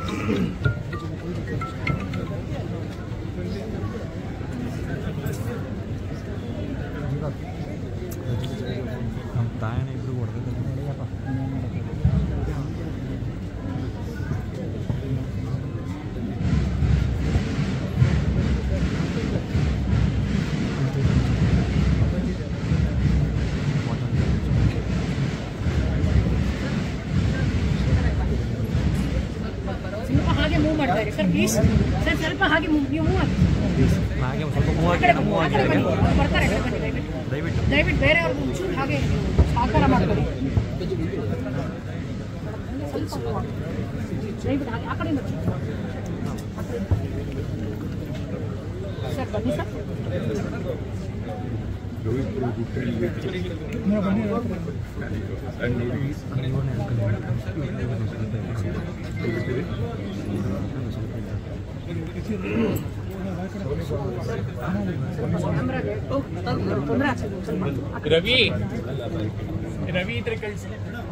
ನಮ್ಮ ತಾಯಣ್ಣ ಇಬ್ರು ಹೊಡೆದಿದ್ದಾರೆ ಸ್ವಲ್ಪ ಹಾಗೆ ಮೂವ್ ಮಾಡ್ತಾ ಇರಿ ಸರ್ ಪ್ಲೀಸ್ ಸರ್ ಸ್ವಲ್ಪ ಹಾಗೆ move- ನೀವು ಮೂವ್ ಆಗಿ ಹಾಗೆ ಒಂದು ಸ್ವಲ್ಪ ಮೂವ್ ಆ ಆಗಿ ಕಡೆ ಬನ್ನಿ, ಮೂವ್ ಆ ಆಗಿ ಕಡೆ ಬನ್ನಿ. ಅವ್ರು ಬರ್ತಾರೆ ಆ ಕಡೆ ಬನ್ನಿ ದಯವಿಟ್ಟು ದಯವಿಟ್ಟು ದಯವಿಟ್ಟು ಬೇರೆಯವ್ರಿಗೆ ಒಂಚೂರು ಹಾಗೆ ಸಹಕಾರ ಮಾಡ್ಕೊಳ್ಳಿ ಸ್ವಲ್ಪ move ಆಗಿ. ದಯವಿಟ್ಟು ಹಾಗೆ ಆ ಕಡೆ ನೋಡಿ ಸರ್ ಬನ್ನಿ ಸರ್ ಕ್ಯಾಮ್ರಾಗೆ ತೊಂದರೆ ಆಗ್ತದೆ ಸ್ವಲ್ಪ ರವಿ ರವಿ ಇದ್ರೆ ಕಳಿಸಿ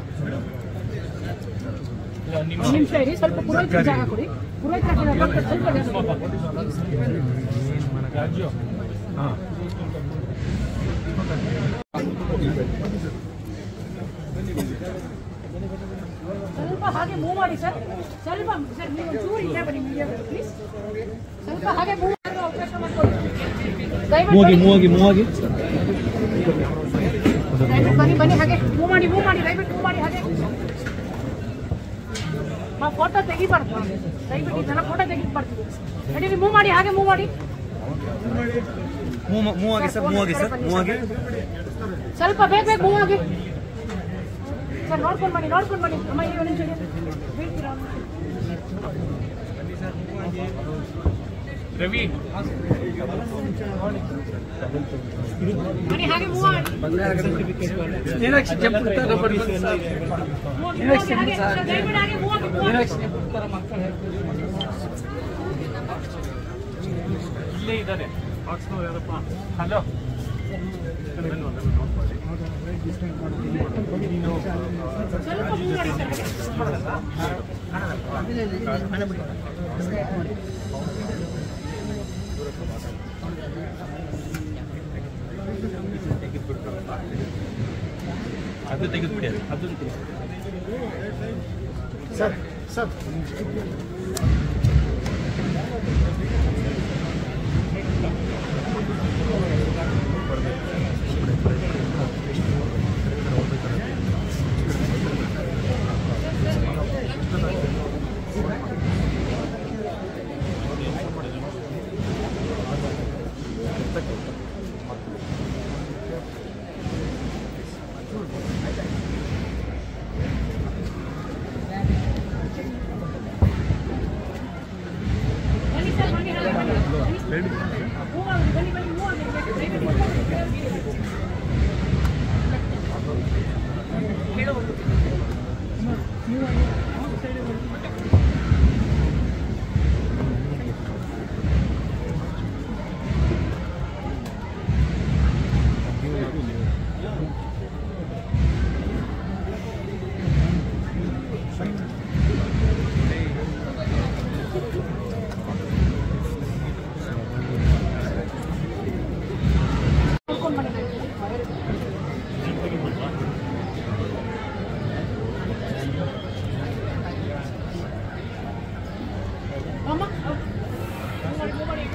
ಒಂದು ನಿಮಿಷ ಇರಿ ಸ್ವಲ್ಪ ಪುರೋಹಿತರ ಜಾಗ ಕೊಡಿ ಪುರೋಹಿತರ ಜಾಗ ಸ್ವಲ್ಪ ಜಾಗ ಕೊಡಿ. ರಾಜು ಸ್ವಲ್ಪ ಹಾಗೆ ಮೂವ್ ಮಾಡಿ ಸರ್ ಸ್ವಲ್ಪ ಸರ್ ನೀವು ಒಂಚೂರು ಇಲ್ಲೇ ಬನ್ನಿ ಮೀಡಿಯಾ ಪ್ಲೀಸ್ ಸ್ವಲ್ಪ ಹಾಗೆ ಮೂವ್ ಮಾಡೋ ಅವಕಾಶ ಮಾಡ್ಕೊಳ್ಳಿ ದಯವಿಟ್ಟು ಮೂವಾಗಿ ಬನ್ನಿ. ಮೂವಾಗಿ ಮೂವಾಗಿ ದಯವಿಟ್ಟು ಬನ್ನಿ ಬನ್ನಿ ಹಾಗೆ ಮೂವ್ ಮಾಡಿ ಮೂವ್ ಮಾಡಿ ದಯವಿಟ್ಟು ಮೂವ್ ಮಾಡಿ ಹಾಗೆ ಫೋಟೋ ತೆಗಿಬಾರ್ದು ದಯವಿಟ್ಟು ಇದೆಲ್ಲ ಫೋಟೋ ತೆಗಿಬಾರ್ದು ನಡೀರಿ ಮೂವ್ ಮಾಡಿ ಹಾಗೆ ಮೂವ್ ಮಾಡಿ ಮೂವ್ ಮೂವ್ ಆಗಿ ಸರ್ ಮೂವ್ ಆಗಿ ಸರ್ ಮೂವ್ ಆಗಿ ಸ್ವಲ್ಪ ಬೇಗ ಬೇಗ ಮೂವ್ ಆಗಿ ಸರ್ ನೋಡ್ಕೊಂಡು ಬನ್ನಿ ನೋಡ್ಕೊಂಡು ಬನ್ನಿ ಅಮ್ಮ ಈ ಒಂದು ನಿಮಿಷ ಇರಿ. ಬೀಳ್ತೀರಾ ರವಿ ಬನ್ನಿ ಹಾಗೆ ಮೂವ್ ಮಾಡಿ ಮೀನಾಕ್ಷಿ ಕೆಂಪು ತರ ಬರ್ಬೋದು ಸರ್. ಮೂವ್ ಆಗಿ, ಮೂವ್ ಆಗಿ, ಹಾಗೆ ಸರ್, ದಯವಿಟ್ಟು ಹಾಗೆ ಮೂವ್ ಆಗಿ, ಮೂವ್ ಆಗಿ. ಮೀನಾಕ್ಷಿ ಕೆಂಪು ತರ ಮಕ್ಕಳು ಇಲ್ಲೇ ಇದ್ದಾರೆ ಬಾಕ್ಸ್ನವ್ರು ಯಾರಪ್ಪ ಹಲೋ ಸ್ವಲ್ಪ ಮೂವ್ ಮಾಡಿ ಸರ್ ಹಾಗೆ. ಅದು ತೆಗೆದುಬಿಡಿ ಅದು ಅದನ್ನು ಬನ್ನಿ ಸರ್ ಬನ್ನಿ ಹಾಗೆ ಬನ್ನಿ. ಬನ್ನಿ. ಮೂವ್ ಆಗಿ ಬನ್ನಿ ಬನ್ನಿ ಮೂವ್ ಆಗಿ ದಯವಿಟ್ಟು ಮೂವ್ ಆಗಿ. ನೋಡ್ಕೊಂಡು ಬನ್ನಿ ಅಮ್ಮ ಮೂವ್ ಮಾಡಿ ಮೂವ್ ಮಾಡಿ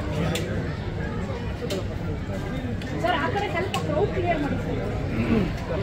ಸರ್ ಆ ಕಡೆ ಸ್ವಲ್ಪ ಕ್ರೌಡ್ ಕ್ಲಿಯರ್ ಮಾಡಿ ಸರ್